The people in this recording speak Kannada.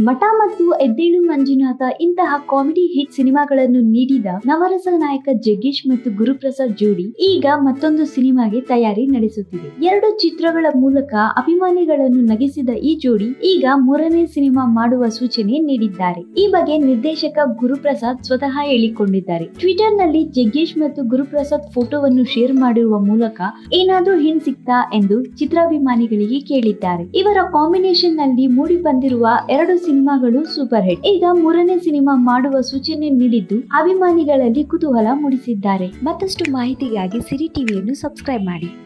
ಮಠ ಮತ್ತು ಎದ್ದೇಳು ಮಂಜುನಾಥ ಇಂತಹ ಕಾಮಿಡಿ ಹಿಟ್ ಸಿನಿಮಾಗಳನ್ನು ನೀಡಿದ ನವರಸ ನಾಯಕ ಜಗ್ಗೇಶ್ ಮತ್ತು ಗುರುಪ್ರಸಾದ್ ಜೋಡಿ ಈಗ ಮತ್ತೊಂದು ಸಿನಿಮಾಗೆ ತಯಾರಿ ನಡೆಸುತ್ತಿದೆ ಎರಡು ಚಿತ್ರಗಳ ಮೂಲಕ ಅಭಿಮಾನಿಗಳನ್ನು ನಗಿಸಿದ ಈ ಜೋಡಿ ಈಗ ಮೂರನೇ ಸಿನಿಮಾ ಮಾಡುವ ಸೂಚನೆ ನೀಡಿದ್ದಾರೆ ಈ ಬಗ್ಗೆ ನಿರ್ದೇಶಕ ಗುರುಪ್ರಸಾದ್ ಸ್ವತಃ ಹೇಳಿಕೊಂಡಿದ್ದಾರೆ ಟ್ವಿಟರ್ ನಲ್ಲಿ ಜಗ್ಗೇಶ್ ಮತ್ತು ಗುರುಪ್ರಸಾದ್ ಫೋಟೋವನ್ನು ಶೇರ್ ಮಾಡಿರುವ ಮೂಲಕ ಏನಾದ್ರೂ ಹಿಂಟ್ ಸಿಕ್ತಾ ಎಂದು ಚಿತ್ರಾಭಿಮಾನಿಗಳಿಗೆ ಕೇಳಿದ್ದಾರೆ ಇವರ ಕಾಂಬಿನೇಷನ್ ನಲ್ಲಿ ಮೂಡಿ ಬಂದಿರುವ ಎರಡು ಸಿನಿಮಾಗಳು ಸೂಪರ್ ಹಿಟ್ ಈಗ ಮೂರನೇ ಸಿನಿಮಾ ಮಾಡುವ ಸೂಚನೆ ನೀಡಿದ್ದು ಅಭಿಮಾನಿಗಳಲ್ಲಿ ಕುತೂಹಲ ಮೂಡಿಸಿದ್ದಾರೆ ಮತ್ತಷ್ಟು ಮಾಹಿತಿಗಾಗಿ ಸಿರಿ ಟಿವಿಯನ್ನು ಸಬ್ಸ್ಕ್ರೈಬ್ ಮಾಡಿ